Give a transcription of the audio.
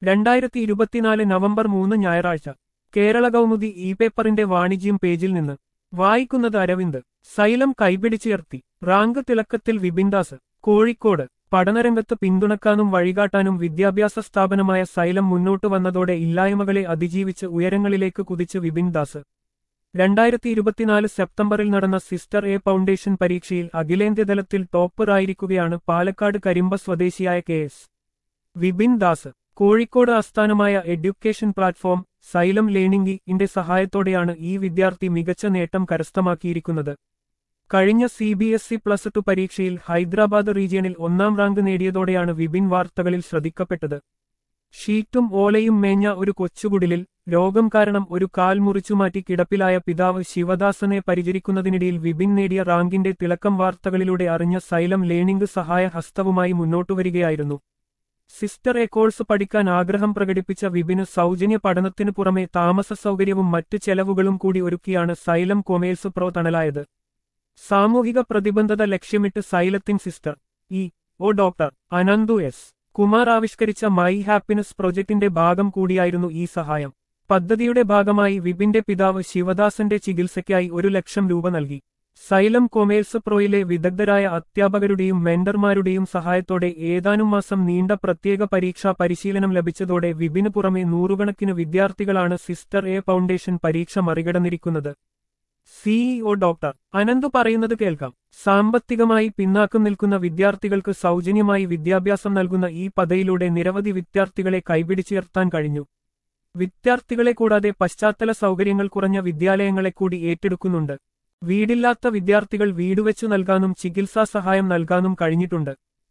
രണ്ടായിരത്തി ഇരുപത്തിനാല് നവംബർ മൂന്ന് ഞായറാഴ്ച കേരള കൗമുദി ഇ പേപ്പറിന്റെ വാണിജ്യം പേജിൽ നിന്ന് വായിക്കുന്നത് അരവിന്ദ് സൈലം കൈപിടിച്ചുയർത്തി റാങ്ക് തിളക്കത്തിൽ വിപിൻദാസ് കോഴിക്കോട് പഠനരംഗത്ത് പിന്തുണക്കാനും വഴികാട്ടാനും വിദ്യാഭ്യാസ സ്ഥാപനമായ സൈലം മുന്നോട്ടു വന്നതോടെ ഇല്ലായ്മകളെ അതിജീവിച്ച് ഉയരങ്ങളിലേക്ക് കുതിച്ച് വിപിൻദാസ് രണ്ടായിരത്തി ഇരുപത്തിനാല് സെപ്റ്റംബറിൽ നടന്ന സിസ്റ്റർ എ ഫൗണ്ടേഷൻ പരീക്ഷയിൽ അഖിലേന്ത്യതലത്തിൽ ടോപ്പറായിരിക്കുകയാണ് പാലക്കാട് കരിമ്പ സ്വദേശിയായ കെ എസ് വിപിൻ ദാസ് കോഴിക്കോട് ആസ്ഥാനമായ എഡ്യൂക്കേഷൻ പ്ലാറ്റ്ഫോം സൈലം ലേണിംഗി ഇന്റെ സഹായത്തോടെയാണ് ഈ വിദ്യാർത്ഥി മികച്ച നേട്ടം കരസ്ഥമാക്കിയിരിക്കുന്നത് കഴിഞ്ഞ C B S E plus two പരീക്ഷയിൽ ഹൈദരാബാദ് റീജിയണിൽ ഒന്നാം റാങ്ക് നേടിയതോടെയാണ് വിപിൻ വാർത്തകളിൽ ശ്രദ്ധിക്കപ്പെട്ടത് ഷീറ്റും ഓലയും മേഞ്ഞ ഒരു കൊച്ചുകുടിലിൽ രോഗം കാരണം ഒരു കാൽ മുറിച്ചുമാറ്റി കിടപ്പിലായ പിതാവ് ശിവദാസനെ പരിചരിക്കുന്നതിനിടയിൽ വിപിൻ നേടിയ റാങ്കിന്റെ തിളക്കം വാർത്തകളിലൂടെ അറിഞ്ഞ സൈലം ലേണിംഗ് സഹായ ഹസ്തവുമായി മുന്നോട്ടുവരികയായിരുന്നു സിസ്റ്റർ എ കോഴ്സ് പഠിക്കാൻ ആഗ്രഹം പ്രകടിപ്പിച്ച വിപിന് സൗജന്യ പഠനത്തിനു പുറമെ താമസ സൗകര്യവും മറ്റു ചെലവുകളും കൂടി ഒരുക്കിയാണ് സൈലം കൊമേഴ്സ് പ്രോ തണലായത് സാമൂഹിക പ്രതിബന്ധത ലക്ഷ്യമിട്ട് സൈലത്തിൻ sister E O doctor Ananthu S Kumar ആവിഷ്കരിച്ച മൈ ഹാപ്പിനെസ് പ്രൊജക്ടിന്റെ ഭാഗം കൂടിയായിരുന്നു ഈ സഹായം പദ്ധതിയുടെ ഭാഗമായി വിപിന്റെ പിതാവ് ശിവദാസന്റെ ചികിത്സയ്ക്കായി ഒരു ലക്ഷം രൂപ നൽകി സൈലം കൊമേഴ്സ് പ്രോയിലെ വിദഗ്ധരായ അധ്യാപകരുടെയും മെന്റർമാരുടെയും സഹായത്തോടെ ഏതാനും മാസം നീണ്ട പ്രത്യേക പരീക്ഷാ പരിശീലനം ലഭിച്ചതോടെ വിപിന് പുറമെ നൂറുകണക്കിന് വിദ്യാർത്ഥികളാണ് സിസ്റ്റർ എ ഫൗണ്ടേഷൻ പരീക്ഷ മറികടന്നിരിക്കുന്നത് സിഇഒ ഡോക്ടർ അനന്ത് പറയുന്നത് കേൾക്കാം സാമ്പത്തികമായി പിന്നാക്കം നിൽക്കുന്ന വിദ്യാർത്ഥികൾക്ക് സൗജന്യമായി വിദ്യാഭ്യാസം നൽകുന്ന ഈ പദയിലൂടെ നിരവധി വിദ്യാർത്ഥികളെ കൈപിടിച്ചുയർത്താൻ കഴിഞ്ഞു വിദ്യാർത്ഥികളെ കൂടാതെ പശ്ചാത്തല സൗകര്യങ്ങൾ കുറഞ്ഞ വിദ്യാലയങ്ങളെ കൂടി ഏറ്റെടുക്കുന്നുണ്ട് വീടില്ലാത്ത വിദ്യാർത്ഥികൾ വീടുവെച്ചു നൽകാനും ചികിത്സാ സഹായം നൽകാനും കഴിഞ്ഞിട്ടുണ്ട്